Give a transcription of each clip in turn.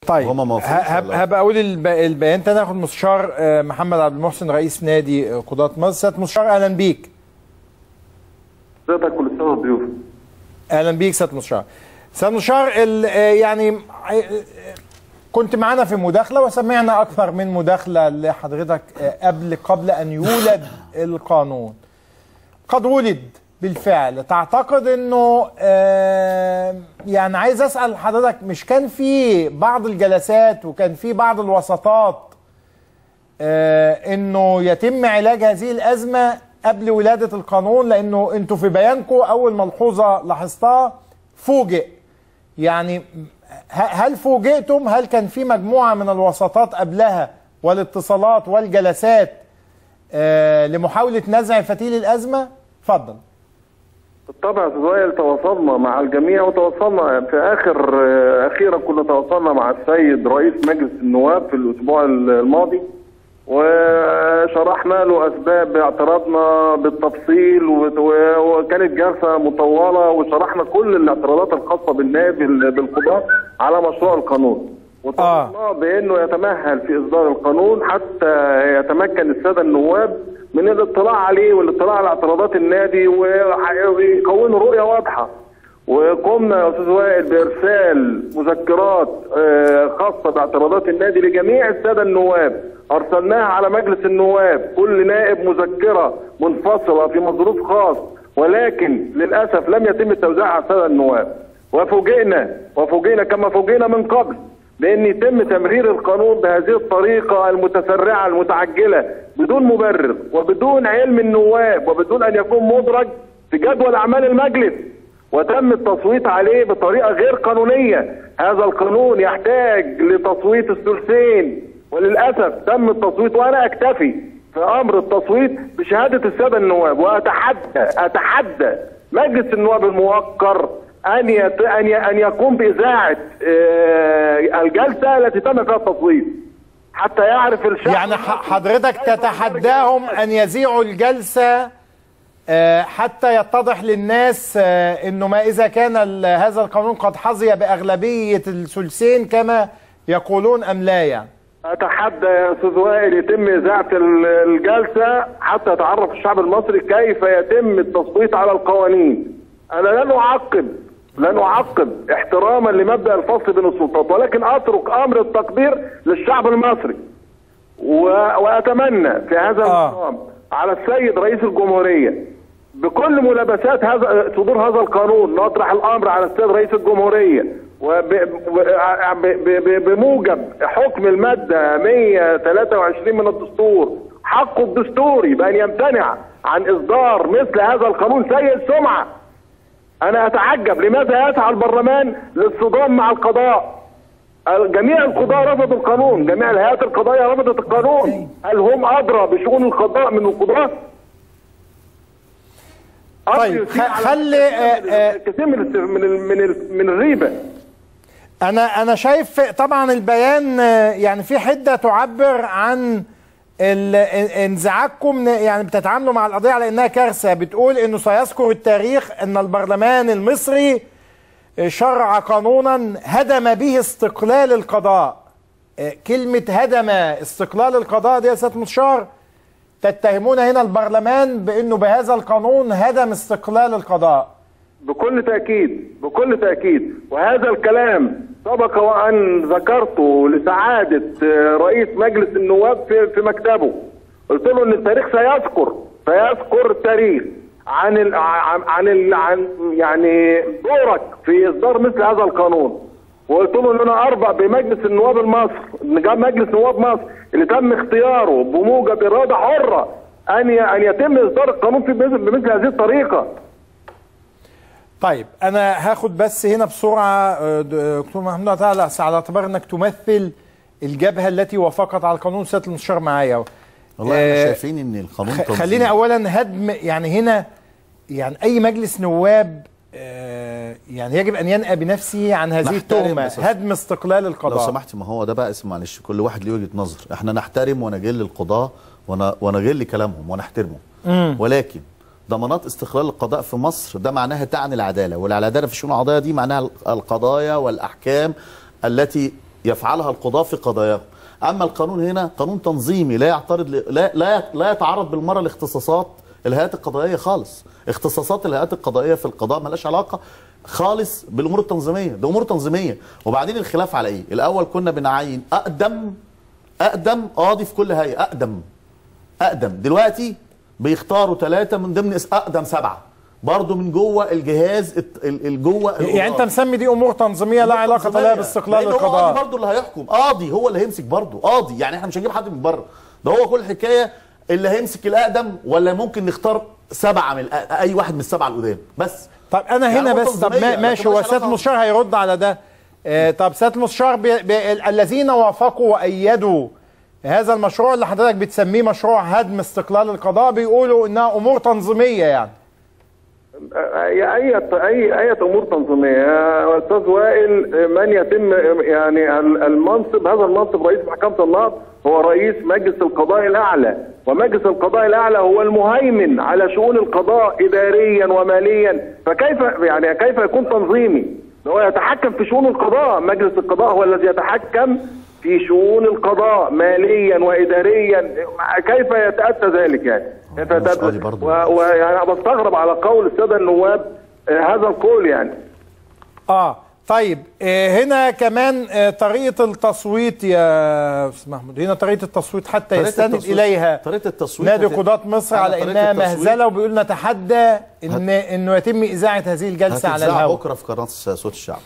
طيب وهم موافقين إن شاء هب- الله. هبقى اقول الب- البيان تاني اخد مستشار آه، محمد عبد المحسن رئيس نادي آه، قضاة مصر سيادة مستشار اهلا بيك حضرتك كل سنه والضيوف اهلا بيك سيادة مستشار سيادة مستشار ال- آه، يعني آه، كنت معانا في مداخلة وسمعنا أكثر من مداخلة لحضرتك آه، قبل قبل أن يولد القانون قد ولد بالفعل تعتقد انه آه، يعني عايز اسال حضرتك مش كان في بعض الجلسات وكان في بعض الوساطات آه، انه يتم علاج هذه الازمه قبل ولاده القانون لانه انتوا في بيانكم اول ملحوظه لاحظتها فوجئ يعني ه- هل فوجئتم هل كان في مجموعه من الوساطات قبلها والاتصالات والجلسات آه، لمحاوله نزع فتيل الازمه اتفضل بالطبع يا استاذ وائل تواصلنا مع الجميع وتواصلنا في اخر آه، اخيرا كنا تواصلنا مع السيد رئيس مجلس النواب في الاسبوع الماضي وشرحنا له اسباب اعتراضنا بالتفصيل و- و- وكانت جلسه مطوله وشرحنا كل الاعتراضات الخاصه بالنائب بال- بالقضاء على مشروع القانون وطلبنا بانه يتمهل في اصدار القانون حتى يتمكن الساده النواب من الاطلاع عليه والاطلاع على اعتراضات النادي وح- ويكونوا رؤيه واضحه وقمنا يا استاذ وائل بارسال مذكرات آه، خاصه باعتراضات النادي لجميع الساده النواب ارسلناها على مجلس النواب كل نائب مذكره منفصله في مظروف خاص ولكن للاسف لم يتم توزيعها على الساده النواب وفوجئنا وفوجئنا كما فوجئنا من قبل بان يتم تمرير القانون بهذه الطريقه المتسرعه المتعجله بدون مبرر وبدون علم النواب وبدون ان يكون مدرج في جدول اعمال المجلس وتم التصويت عليه بطريقه غير قانونيه هذا القانون يحتاج لتصويت الثلثين وللاسف تم التصويت وانا اكتفي في امر التصويت بشهاده الساده النواب واتحدى اتحدى مجلس النواب الموقر ان يت... ان ي... ان يقوم باذاعه آه، الجلسه التي تم فيها التصويت حتى يعرف الشعب يعني ح- حضرتك تتحداهم ان يذيعوا الجلسه آه، حتى يتضح للناس آه، انه ما اذا كان ال- هذا القانون قد حظي باغلبيه الثلثين كما يقولون ام لا يعني اتحدى يا استاذ وائل يتم اذاعه ال- الجلسه حتى يتعرف الشعب المصري كيف يتم التصويت على القوانين. انا لن اعقب لن اعقب احتراما لمبدا الفصل بين السلطات ولكن اترك امر التقدير للشعب المصري. و... واتمنى في هذا المقام على السيد رئيس الجمهوريه بكل ملابسات هذا صدور هذا القانون نطرح الامر على السيد رئيس الجمهوريه وبموجب حكم الماده 123 من الدستور حقه الدستوري بان يمتنع عن اصدار مثل هذا القانون سيء السمعه انا اتعجب لماذا يسعى البرلمان للصدام مع القضاء جميع القضاء رفضوا القانون جميع الهيئات القضائيه رفضت القانون هل هم ادرى بشؤون القضاء من القضاة طيب خ- خلي آه، آه، كثير من الس- من ال- من ال- من الريبه انا انا شايف طبعا البيان آه، يعني في حده تعبر عن ال- انزعاجكم من- يعني بتتعاملوا مع القضيه على انها كارثه بتقول انه سيذكر التاريخ ان البرلمان المصري شرع قانونا هدم به استقلال القضاء آه، كلمه هدم استقلال القضاء دي يا سياده مستشار تتهمون هنا البرلمان بانه بهذا القانون هدم استقلال القضاء بكل تأكيد بكل تأكيد وهذا الكلام سبق وأن ذكرته لسعادة آه، رئيس مجلس النواب في, في مكتبه قلت له أن التاريخ سيذكر سيذكر التاريخ عن ال عن عن, ال عن يعني دورك في إصدار مثل هذا القانون وقلت له ان انا اربع بمجلس النواب المصر مجلس نواب مصر اللي تم اختياره بموجب اراده حره ان ي- ان يتم اصدار القانون في بمثل بمثل هذه الطريقه طيب انا هاخد بس هنا بسرعه آه، د- دكتور محمود تعالى على اعتبار انك تمثل الجبهه التي وافقت على القانون سياده المستشار معايا والله احنا آه، شايفين ان القانون خ- تنظيم. خلينا اولا هدم يعني هنا يعني اي مجلس نواب آه، يعني يجب ان ينأى بنفسه عن هذه نحترم التهمه بس- هدم استقلال لو القضاء سمحت ما هو ده بقى اسم معلش كل واحد ليه وجهه نظر احنا نحترم ونجل القضاه ون- ونجل كلامهم ونحترمه مم. ولكن ضمانات استقلال القضاء في مصر ده معناها تعني العداله والعداله في الشؤون القضائيه دي معناها القضايا والاحكام التي يفعلها القضاة في قضاياهم اما القانون هنا قانون تنظيمي لا يعترض ل- لا لا لا يتعرض بالمره لاختصاصات الهيئات القضائيه خالص اختصاصات الهيئات القضائيه في القضاء ملهاش علاقه خالص بالامور التنظيميه ده امور تنظيميه وبعدين الخلاف على ايه الاول كنا بنعين اقدم اقدم قاضي في كل هيئه اقدم اقدم دلوقتي بيختاروا ثلاثه من ضمن اس- اقدم سبعه برضه من جوه الجهاز الت- ال- ال- جوه يعني انت القضاء. مسمي دي امور تنظيميه لا علاقه لها باستقلال لأن هو قاضي القضاء برضه اللي هيحكم قاضي هو اللي هيمسك برضه قاضي يعني احنا مش هنجيب حد من بره ده هو كل الحكايه اللي هيمسك الاقدم ولا ممكن نختار سبعه من الأ- اي واحد من السبعه القدام بس طب انا يعني هنا أمور بس طب تنظيمية، ما- ماشي لكن هو ملهاش سياده علاقة- المستشار هيرد على ده آه طب سياده المستشار بي بي الذين وافقوا وايدوا هذا المشروع اللي حضرتك بتسميه مشروع هدم استقلال القضاء بيقولوا انها امور تنظيميه يعني اي اي اي اي امور تنظيميه يا استاذ وائل من يتم يعني المنصب هذا المنصب رئيس محكمه النقض هو رئيس مجلس القضاء الاعلى ومجلس القضاء الاعلى هو المهيمن على شؤون القضاء اداريا وماليا فكيف يعني كيف يكون تنظيمي هو يتحكم في شؤون القضاء مجلس القضاء هو الذي يتحكم في شؤون القضاء ماليا واداريا كيف يتاتى ذلك يعني كيف مش قاضي يتاتى برضه. و- ويعني انا بستغرب على قول الساده النواب آه، هذا القول يعني اه طيب آه هنا كمان آه طريقه التصويت يا استاذ محمود هنا طريقه التصويت حتى طريقة يستند التصويت- اليها طريقه التصويت نادي هت- قضاة مصر أنا على طريقة انها التصويت مهزله وبيقول نتحدى ان انه يتم اذاعه هذه الجلسه على هتتذاع الهواء بكره في قناه صوت الشعب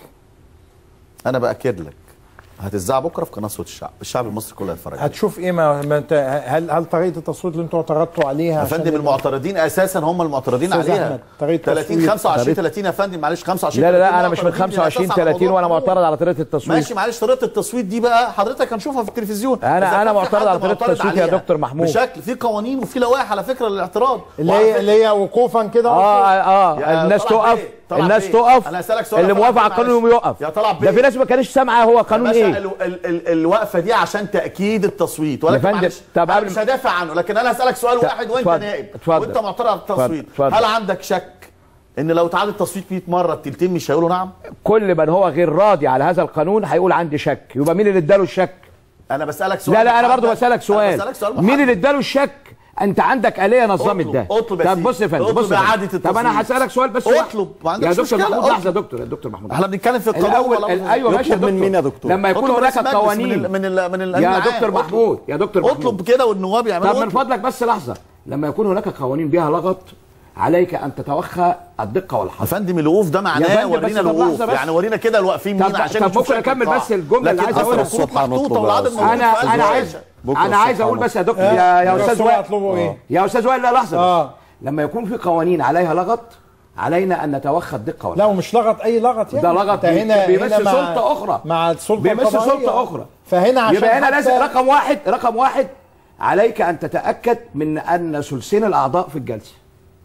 انا باكد لك هتتذاع بكره في قناه صوت الشعب الشعب المصري كله هيتفرج عليها. هتشوف ايه ما ما انت هل هل طريقه التصويت اللي انتوا اعترضتوا عليها يا عشان فندم المعترضين اساسا هم المعترضين أستاذ عليها أحمد، طريقة 30 تصويت. 25 30 يا فندم معلش 25 لا لا 30 لا انا مش من معترضين 25 بالأساس على 30 موضوع وانا القانون. معترض على طريقه التصويت ماشي معلش طريقه التصويت دي بقى حضرتك هنشوفها في التلفزيون أنا- إذا كان أنا في معترض حد على طريقة معترض التصويت يا عليها دكتور محمود. بشكل في قوانين وفي لوائح على فكره للاعتراض اللي وعلى هي فكرة- اللي هي وقوفا كده اه اه يا الناس طلعت تقف إيه؟ طلعت الناس إيه؟ تقف أنا هسألك سؤال اللي يا طلعت موافق على إيه؟ القانون معلش. يقوم يقف يا طلعت ده إيه؟ في ناس ما كانش سامعه هو قانون يا باشا ايه ال ال ال الوقفه دي عشان تاكيد التصويت ولكن فندم، معلش طب انا قبل مش ما- هدافع عنه لكن انا هسالك سؤال طب واحد وانت اتفضل، نائب اتفضل. وانت معترض على التصويت اتفضل. هل عندك شك ان لو اتعاد التصويت 100 مره التلتين مش هيقولوا نعم كل من هو غير راضي على هذا القانون هيقول عندي شك يبقى مين اللي اداله الشك انا بسالك سؤال لا لا انا محدد. برضو بسالك أنا سؤال بسالك سؤال مين محدد. اللي اداله الشك انت عندك آلية نظمت اطلب- ده اطلب يا طب سيدي. بص يا فندم اطلب بص يا فندم. إعادة طب انا التصويت. هسالك سؤال بس اطلب، ما يا عندكش دكتور مشكلة، محمود اطلب. لحظه يا دكتور يا دكتور محمود احنا بنتكلم في القانون الاول ولا- ال- ايوه ماشي يا اطلب من دكتور. مين يا دكتور؟ لما يكون اطلب هناك رئيس مجلس قوانين من ال من ال من يا الأمين دكتور العام. محمود يا دكتور محمود اطلب كده والنواب يعملوا طب من اطلب. فضلك بس لحظه لما يكون هناك قوانين بها لغط عليك ان تتوخى الدقه يا والحذر فندم الوقوف ده يا معناه فندم بس ورينا طب الوقوف لحظة بس. يعني ورينا كده الواقفين مين طب- عشان طب نشوف ممكن شكل أكمل القاعة. بس الجملة اللي لكن عايز أصل أقولها. الخطوط الصبح محطوطه هنطلب والعدد يا موجود انا في انا الأزواج. عايز بكرة انا عايز الصبح اقول هنطلب. بس يا دكتور يا يا استاذ الرسول وائل هيطلبوا ايه يا استاذ وائل لا لحظه آه. بس لما يكون في قوانين عليها لغط علينا ان نتوخى الدقه والحذر لا ومش لغط اي لغط يعني ده لغط أنت هنا بيمس هنا مع- سلطة أخرى. مع السلطه بيمس القضائية. سلطة أخرى. فهنا عشان يبقى هنا حتى- لازم رقم واحد رقم واحد عليك ان تتاكد من ان ثلثين الاعضاء في الجلسه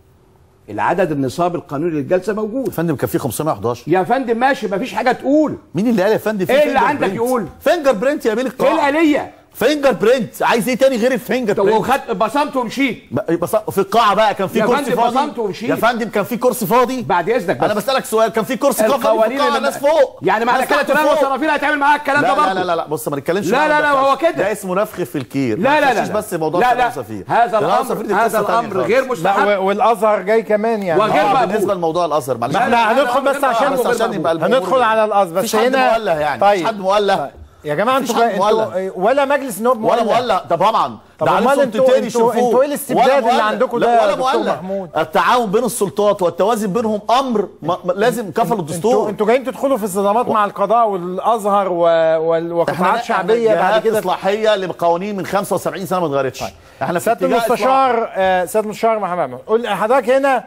العدد النصاب القانوني للجلسه موجود يا فندم كان في 511 يا فندم ماشي مفيش حاجه تقول مين اللي قال يا فندم في إيه اللي finger عندك print. يقول؟ فينجر برنت يا بيه ايه القاعه الاليه فينجر برنت عايز ايه تاني غير الفينجر برنت وخدت بصمت ومشيت بس في القاعه بقى كان في يا كرسي فندم فاضي بصمت ومشيت. يا فندم كان في كرسي فاضي بعد اذنك بس انا بسالك سؤال كان في كرسي فاضي في القوانين القاعه اللي ناس فوق يعني معنى ناس كده تحت تنام فوق. الصرافيل هيتعمل معاك الكلام ده لا برضه لا لا لا بص ما نتكلمش لا معاه لا لا ده هو خالص. كده. ده اسمه نفخ في الكير لا لا لا مش بس موضوع لا سلام لا سفير هذا سلام الامر سفير دي هذا قصة تانية الامر خالص. غير لا مستحب و- والازهر جاي كمان يعني وغير آه مقبول. بالنسبه لموضوع الازهر معلش ما احنا هذا هندخل أمر بس غير عشان مقبول. بس عشان يبقى الأمور- هندخل على الازهر بس مفيش حد هنا مولع يعني طيب مفيش حد مولع يا جماعه مفيش انتوا حد مولع. انتوا ولا مجلس نواب ولا مولع. مولع ده طبعا طب ده عليه أمال انتوا- سلطتين انتوا- يشوفوه انتوا ايه الاستبداد ولا اللي مولع. عندكم لا، ده يا ولا دكتور مولع. محمود؟ التعاون بين السلطات والتوازن بينهم امر ما ما- لازم كفل انتوا الدستور انتوا جايين تدخلوا في الصدامات مع القضاء والازهر و- وال- وقطاعات شعبيه بعد كده اصلاحيه لقوانين من 75 سنه ما اتغيرتش احنا في سياده اتجاه إصلاح. المستشار آه، سياده المستشار محمد قول حضرتك هنا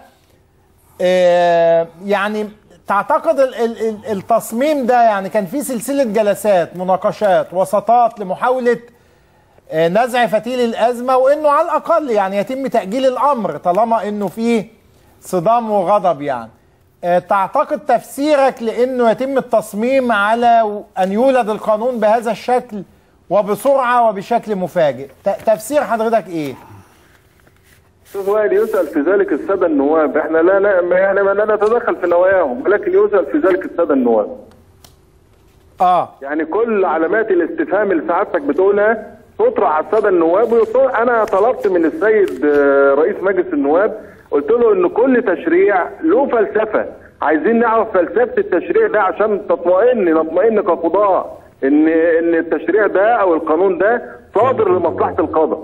آه، يعني تعتقد ال- ال- ال- التصميم ده يعني كان في سلسله جلسات مناقشات وسطات لمحاوله آه، نزع فتيل الازمه وانه على الاقل يعني يتم تاجيل الامر طالما انه فيه صدام وغضب يعني آه، تعتقد تفسيرك لانه يتم التصميم على ان يولد القانون بهذا الشكل وبسرعه وبشكل مفاجئ ت- تفسير حضرتك ايه استاذ وائل يسال في ذلك الساده النواب احنا لا لا يعني ما لا نتدخل في نواياهم ولكن يسال في ذلك الساده النواب اه يعني كل علامات الاستفهام اللي سعادتك بتقولها تطرح على الساده النواب ويطرح انا طلبت من السيد آه، رئيس مجلس النواب قلت له ان كل تشريع له فلسفه عايزين نعرف فلسفه التشريع ده عشان تطمئن نطمئن كقضاة ان ان التشريع ده او القانون ده صادر لمصلحه القضاء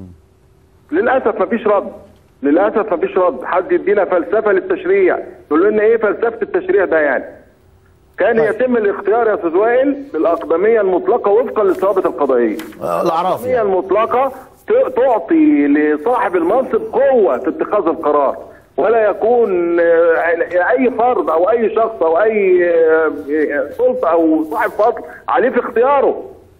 للاسف مفيش رد للاسف مفيش رد حد يدينا فلسفه للتشريع يقول لنا ايه فلسفه التشريع ده يعني كان يتم الاختيار يا استاذ وائل بالاقدميه المطلقه وفقا للثوابت القضائيه آه، الاعراف الأقدمية يعني. المطلقه ت- تعطي لصاحب المنصب قوه في اتخاذ القرار ولا يكون آه، اي فرد او اي شخص او اي آه، آه، سلطه او صاحب فضل عليه في اختياره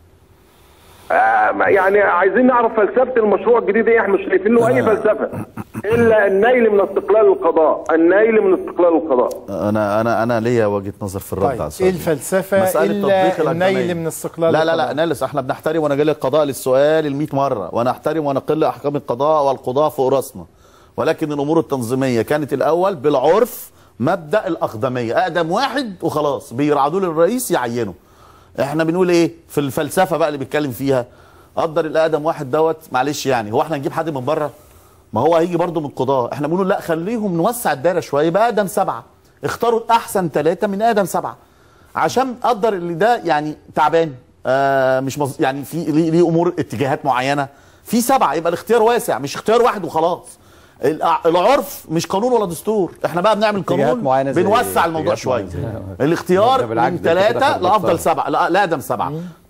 آه، يعني عايزين نعرف فلسفه المشروع الجديد ايه احنا مش شايفين له اي فلسفه الا النيل من استقلال القضاء النيل من استقلال القضاء انا انا انا ليا وجهه نظر في الرد على طيب السؤال ايه الفلسفه مسألة الا تطبيق الأقدمية. النيل من استقلال لا لا لا القضاء. نالس احنا بنحترم وانا جاي القضاء للسؤال ال 100 مره وانا احترم ونقل احكام القضاء والقضاء فوق راسنا ولكن الامور التنظيميه كانت الاول بالعرف مبدا الاقدميه اقدم واحد وخلاص بيرعدوا للرئيس يعينه احنا بنقول ايه في الفلسفه بقى اللي بيتكلم فيها قدر الاقدم واحد دوت معلش يعني هو احنا نجيب حد من بره ما هو هيجي برضه من القضاء احنا بنقول لا خليهم نوسع الدايره شويه يبقى اقدم سبعه اختاروا احسن ثلاثه من اقدم سبعه عشان قدر اللي ده يعني تعبان آه مش مز... يعني في ليه ليه امور اتجاهات معينه في سبعه يبقى الاختيار واسع مش اختيار واحد وخلاص الع- العرف مش قانون ولا دستور احنا بقى بنعمل اتجاهات قانون معينة زي بنوسع إيه؟ الموضوع اتجاهات شويه معينة الاختيار ده بالعكس، من ده كده ثلاثه خد لافضل بالطبع. سبعه لا لاقدم سبعه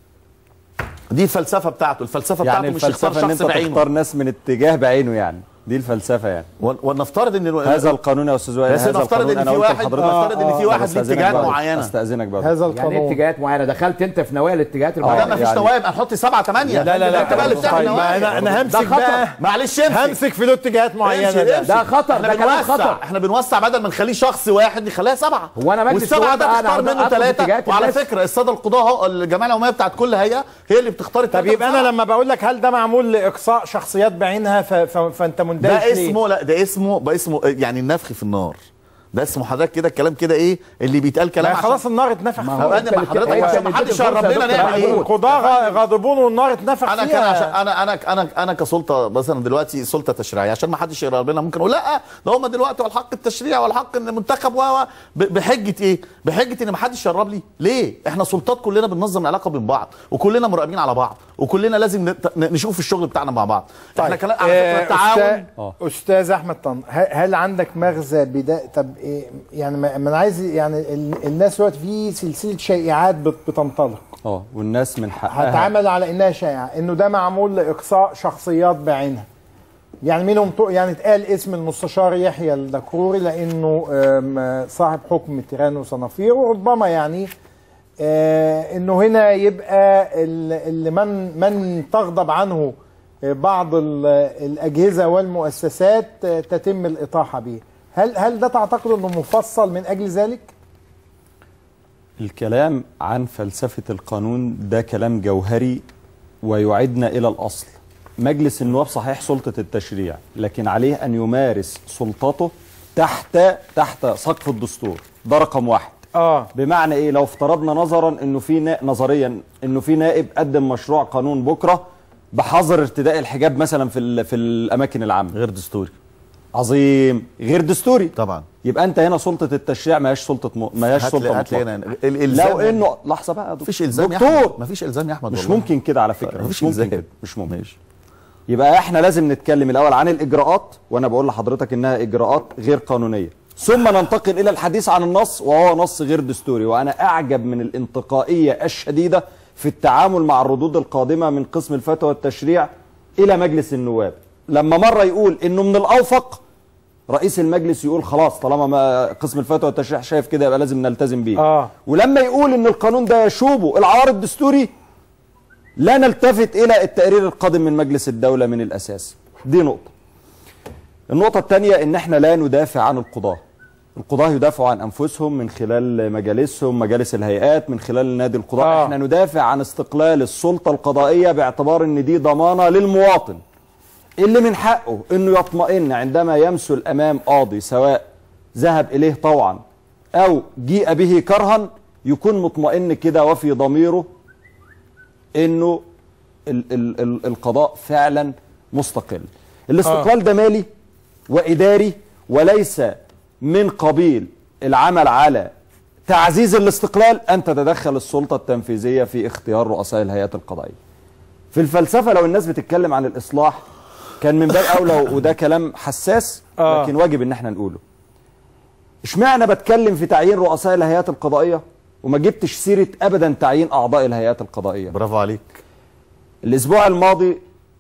دي الفلسفه بتاعته الفلسفه يعني بتاعته مش اختار الفلسفه ان شخص انت بعينه تختار ناس من اتجاه بعينه يعني دي الفلسفه يعني ول- ولنفترض ان هذا القانون يا استاذ وائل بس هذا نفترض القانون ان أنا في قلت واحد لحضرتك- نفترض ان في آه، واحد ليه أستأذنك اتجاهات برضه. معينه استاذنك برضه هذا يعني ايه القانون اتجاهات معينه دخلت انت في نوايا الاتجاهات ما ده المعينه ما فيش يعني- نوائب هنحط سبعه ثمانيه لا لا لا انت بقى اللي بتعمل طيب، ما نوائب انا انا ده همسك خطأ. بقى معلش امسك همسك في له اتجاهات معينه امشي، ده امشي. ده خطر، احنا ده كلام بنوسع خطر. احنا بنوسع بدل ما نخليه شخص واحد نخليها سبعه هو أنا مجلس والسبعه الشورى ده بقى، أنا تختار أقدر منه أطلب ثلاثه اتجاهات وعلى الناس. فكره الساده القضاه اهو الجمعيه العموميه بتاعت كل هيئه هي اللي بتختار طب التلاتة يبقى انا بسبعة. لما بقول لك هل ده معمول لاقصاء شخصيات بعينها ف... ف... فانت مندهش ده ليه؟ اسمه لا ده اسمه ده اسمه يعني النفخ في النار ده اسمه حضرتك كده الكلام كده ايه اللي بيتقال كلام ما خلاص النار اتنفخ ما فيها. هو انا أنت مع اللي- حضرتك أنت عشان اللي ما حدش اديت فرصة يقرب يا لنا دكتور نعمل ايه محمود. القضاة غ- غاضبون والنار اتنفخ انا فيها كان عشان انا انا انا انا كسلطه مثلا دلوقتي سلطه تشريعيه عشان ما حدش يقرب لنا ممكن اقول لا ده هم دلوقتي والحق التشريع والحق ان المنتخب و و- ب- بحجه ايه؟ بحجه ان ما حدش يقرب لي ليه؟ احنا سلطات كلنا بننظم العلاقه بين بعض وكلنا مراقبين على بعض وكلنا لازم نت- نشوف الشغل بتاعنا مع بعض احنا كلام على آه، فكره التعاون أستاذ, استاذ احمد طن ه- هل عندك مغزى بداية طب إيه يعني ما ما انا عايز يعني ال- الناس دلوقتي في سلسله شائعات بت- بتنطلق اه والناس من حقها هتعامل على انها شائعه انه ده معمول لاقصاء شخصيات بعينها يعني منهم تو- يعني اتقال اسم المستشار يحيى الدكروري لانه آم، صاحب حكم تيران وصنافير وربما يعني آه، انه هنا يبقى ال- اللي من من تغضب عنه آه، بعض ال- الاجهزه والمؤسسات آه، تتم الاطاحه به هل هل ده تعتقد انه مفصل من اجل ذلك؟ الكلام عن فلسفة القانون ده كلام جوهري ويعيدنا إلى الأصل مجلس النواب صحيح سلطة التشريع لكن عليه أن يمارس سلطته تحت تحت سقف الدستور ده رقم واحد اه بمعنى ايه لو افترضنا نظرا انه في نا... نظريا انه في نائب قدم مشروع قانون بكره بحظر ارتداء الحجاب مثلا في ال... في الاماكن العامه غير دستوري عظيم غير دستوري طبعا يبقى انت هنا سلطه التشريع ما هياش سلطه م... ما هياش هات لي- سلطه هات لي مطلقه هنا الالزام لو انه لحظه بقى يا دكتور. مفيش الزام يا احمد دكتور مفيش الزام يا احمد مش والله. ممكن كده على فكره مفيش مش ممكن إلزام. كده مش ممكن ماشي يبقى احنا لازم نتكلم الاول عن الاجراءات وانا بقول لحضرتك انها اجراءات غير قانونيه ثم ننتقل الى الحديث عن النص وهو نص غير دستوري وانا اعجب من الانتقائيه الشديده في التعامل مع الردود القادمه من قسم الفتوى والتشريع الى مجلس النواب لما مره يقول انه من الاوفق رئيس المجلس يقول خلاص طالما ما قسم الفتوى والتشريع شايف كده يبقى لازم نلتزم بيه آه. ولما يقول ان القانون ده يشوبه العار الدستوري لا نلتفت الى التقرير القادم من مجلس الدوله من الاساس دي نقطه النقطه الثانيه ان احنا لا ندافع عن القضاه القضاه يدافعوا عن انفسهم من خلال مجالسهم مجالس الهيئات من خلال نادي القضاء آه. احنا ندافع عن استقلال السلطه القضائيه باعتبار ان دي ضمانه للمواطن اللي من حقه انه يطمئن عندما يمثل امام قاضي سواء ذهب اليه طوعا او جيء به كرها يكون مطمئن كده وفي ضميره انه ال ال ال القضاء فعلا مستقل الاستقلال ده مالي واداري وليس من قبيل العمل على تعزيز الاستقلال ان تتدخل السلطه التنفيذيه في اختيار رؤساء الهيئات القضائيه في الفلسفه لو الناس بتتكلم عن الاصلاح كان من باب اولى وده كلام حساس آه. لكن واجب ان احنا نقوله اشمعنى بتكلم في تعيين رؤساء الهيئات القضائيه وما جبتش سيره ابدا تعيين اعضاء الهيئات القضائيه برافو عليك الاسبوع الماضي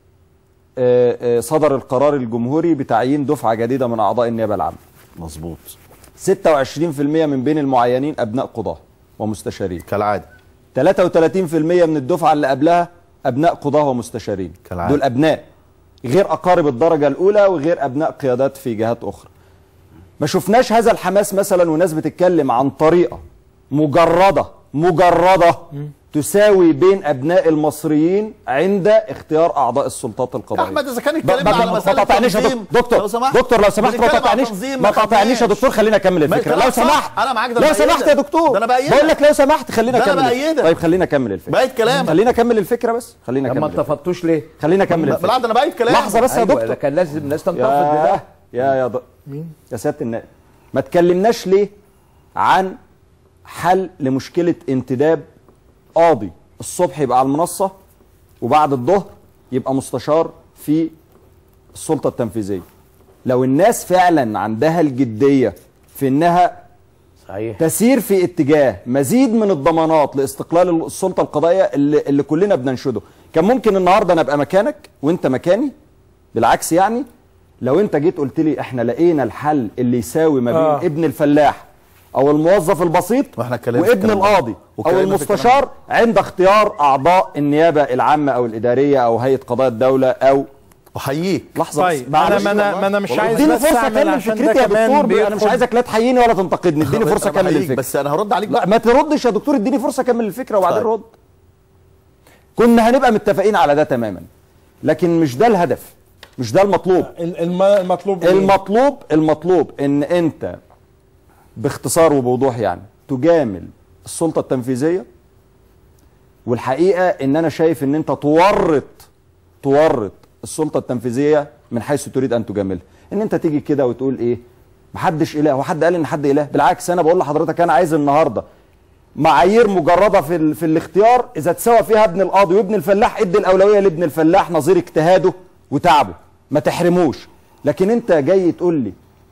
آه، آه، صدر القرار الجمهوري بتعيين دفعه جديده من اعضاء النيابه العامه مظبوط 26% من بين المعينين ابناء قضاه ومستشارين كالعاده 33% من الدفعه اللي قبلها ابناء قضاه ومستشارين كالعادة. دول ابناء غير اقارب الدرجه الاولى وغير ابناء قيادات في جهات اخرى ما شفناش هذا الحماس مثلا وناس بتتكلم عن طريقه مجرده مجرده تساوي بين ابناء المصريين عند اختيار اعضاء السلطات القضائيه احمد اذا كان ب- اتكلمنا ب- على ما مساله تقاطعنيش يا تنظيم، دكتور دكتور لو سمحت دكتور لو سمحت ما بنتكلم على تقاطعنيش تنظيم، ما تقاطعنيش يا خدناش. دكتور خليني اكمل ما الفكره كلام لو صح. سمحت أنا معاك، ده لو أنا سمحت بأيدك. يا دكتور ده أنا بأيدك. بقول لك لو سمحت خليني ده أنا اكمل بأيدك. طيب خليني اكمل الفكره بقيت كلام خليني اكمل الفكره بس خليني طب ما اكمل انتفضتوش ليه؟ خليني اكمل الفكره بالعكس انا بقيت كلام لحظه بس يا أيوة، دكتور ده كان لازم الناس تنتفض يا بده يا يا د... مين يا سياده النائب ما تكلمناش ليه عن حل لمشكله انتداب قاضي الصبح يبقى على المنصه وبعد الظهر يبقى مستشار في السلطه التنفيذيه لو الناس فعلا عندها الجديه في انها صحيح تسير في اتجاه مزيد من الضمانات لاستقلال السلطه القضائيه اللي, اللي كلنا بننشده كان ممكن النهارده انا ابقى مكانك وانت مكاني بالعكس يعني لو انت جيت قلت لي احنا لقينا الحل اللي يساوي ما بين آه. آه. ابن الفلاح او الموظف البسيط واحنا اتكلمنا في وابن الكلام ده. القاضي او واتكلمنا في الكلام المستشار عند اختيار اعضاء النيابه العامه او الاداريه او هيئه قضاء الدوله او احييك لحظه طيب بس انا معلش ما انا والله. ما انا مش والله. عايز اديني بس فرصه اعمل اكمل عشان فكرتي ده يا كمان دكتور انا مش بيدخل- عايزك لا تحييني ولا تنتقدني اديني فرصه أنا اكمل بحييك، الفكره بس انا هرد عليك لا بقى ما تردش يا دكتور اديني فرصه اكمل الفكره وبعدين طيب. رد كنا هنبقى متفقين على ده تماما لكن مش ده الهدف مش ده المطلوب ال- الم- المطلوب إيه؟ المطلوب المطلوب ان انت باختصار وبوضوح يعني تجامل السلطه التنفيذيه والحقيقه ان انا شايف ان انت تورط تورط السلطه التنفيذيه من حيث تريد ان تجاملها ان انت تيجي كده وتقول ايه محدش اله هو حد قال ان حد اله بالعكس انا بقول لحضرتك انا عايز النهارده معايير مجرده في ال... في الاختيار اذا تساوى فيها ابن القاضي وابن الفلاح ادي الاولويه لابن الفلاح نظير اجتهاده وتعبه ما تحرموش لكن انت جاي تقول لي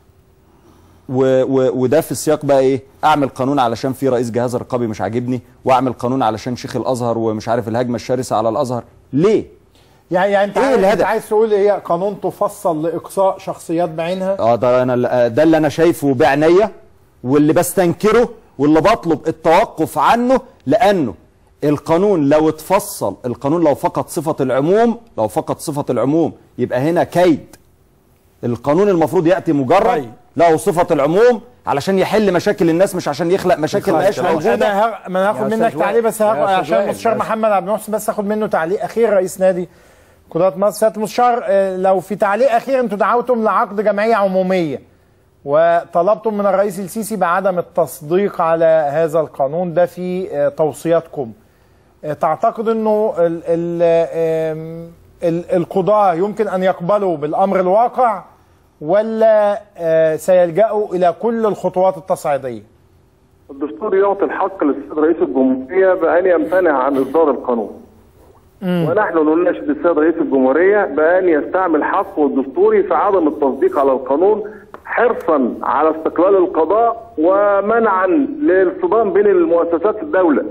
و... و... وده في السياق بقى ايه اعمل قانون علشان في رئيس جهاز رقابي مش عاجبني واعمل قانون علشان شيخ الازهر ومش عارف الهجمه الشرسه على الازهر ليه يعني يعني انت إيه عايز, الهدف؟ انت عايز تقول ايه قانون تفصل لاقصاء شخصيات بعينها اه ده انا ده اللي انا شايفه بعينيا واللي بستنكره واللي بطلب التوقف عنه لانه القانون لو اتفصل القانون لو فقد صفه العموم لو فقد صفه العموم يبقى هنا كيد القانون المفروض ياتي مجرد طيب. له صفه العموم علشان يحل مشاكل الناس مش عشان يخلق مشاكل ما هياش موجوده انا ه... ما أنا هاخد يا منك أستاذ تعليق بس هاخد وائل. يا أستاذ عشان وائل. المستشار يا محمد عبد المحسن بس اخد منه تعليق اخير رئيس نادي قضاة مصر سياده المستشار آه، لو في تعليق اخير انتم دعوتم لعقد جمعيه عموميه وطلبتم من الرئيس السيسي بعدم التصديق على هذا القانون ده في آه، توصياتكم آه، تعتقد انه ال ال آم، ال القضاة يمكن ان يقبلوا بالامر الواقع ولا آه، سيلجأوا الى كل الخطوات التصعيديه الدستور يعطي الحق للسيد رئيس الجمهورية بأن يمتنع عن إصدار القانون. ونحن نناشد السيد رئيس الجمهورية بأن يستعمل حقه الدستوري في عدم التصديق على القانون حرصا على استقلال القضاء ومنعا للصدام بين المؤسسات الدولة.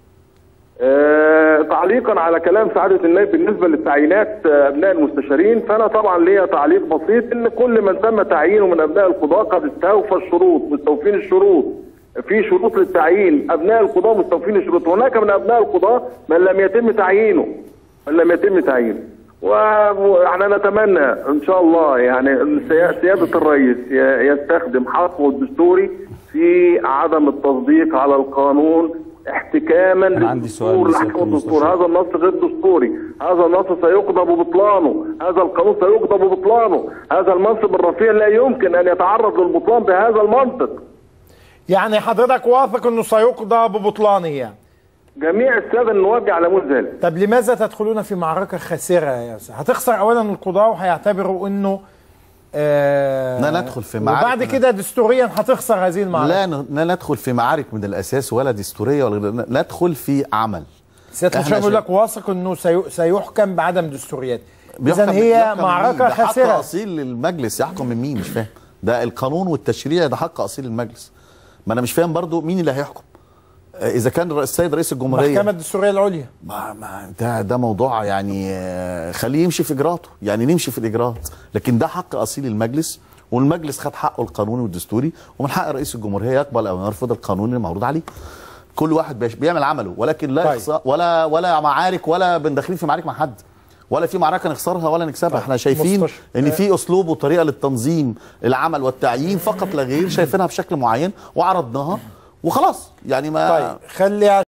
آه، تعليقا على كلام سعاده النائب بالنسبه للتعيينات آه، ابناء المستشارين فانا طبعا ليا تعليق بسيط ان كل من تم تعيينه من ابناء القضاه قد استوفى الشروط مستوفين الشروط في شروط للتعيين ابناء القضاه مستوفين الشروط هناك من ابناء القضاه من لم يتم تعيينه من لم يتم تعيينه واحنا نتمنى ان شاء الله يعني إن سيا- سياده الرئيس ي- يستخدم حقه الدستوري في عدم التصديق على القانون احتكاما أنا عندي سؤال للدستور لسيادة لحكم الدستور المستشار. هذا النص غير دستوري هذا النص سيقضى ببطلانه هذا القانون سيقضى ببطلانه هذا المنصب الرفيع لا يمكن ان يتعرض للبطلان بهذا المنطق يعني حضرتك واثق انه سيقضى ببطلانه يعني جميع الساده النواب يعلمون ذلك طب لماذا تدخلون في معركة خاسرة يا أستاذ؟ هتخسر أولا القضاة وهيعتبروا إنه آه لا ندخل في معارك وبعد من- كده دستوريا هتخسر هذه المعركة لا ن- لا ندخل في معارك من الاساس ولا دستوريه ولا ندخل في عمل سيادة إحنا الشام بيقول شايف- لك واثق إنه سي- سيحكم بعدم دستوريات بيحكم- إذا هي بيحكم من مين؟ معركة ده حق خاسرة اصيل للمجلس يحكم من مين مش فاهم ده القانون والتشريع ده حق اصيل للمجلس ما انا مش فاهم برضو مين اللي هيحكم آه، اذا كان الرئيس- السيد رئيس الجمهوريه المحكمة الدستورية العليا ما ما ده ده موضوع يعني آه، خليه يمشي في اجراءاته يعني نمشي في الاجراءات لكن ده حق اصيل المجلس والمجلس خد حقه القانوني والدستوري ومن حق رئيس الجمهوريه يقبل او يرفض القانون اللي معروض عليه كل واحد بيش- بيعمل عمله ولكن لا طيب. إخصاء ولا ولا معارك ولا بندخلين في معارك مع حد ولا في معركه نخسرها ولا نكسبها احنا شايفين مستشفى. ان في اسلوب وطريقه للتنظيم العمل والتعيين فقط لا غير شايفينها بشكل معين وعرضناها وخلاص يعني ما طيب خلي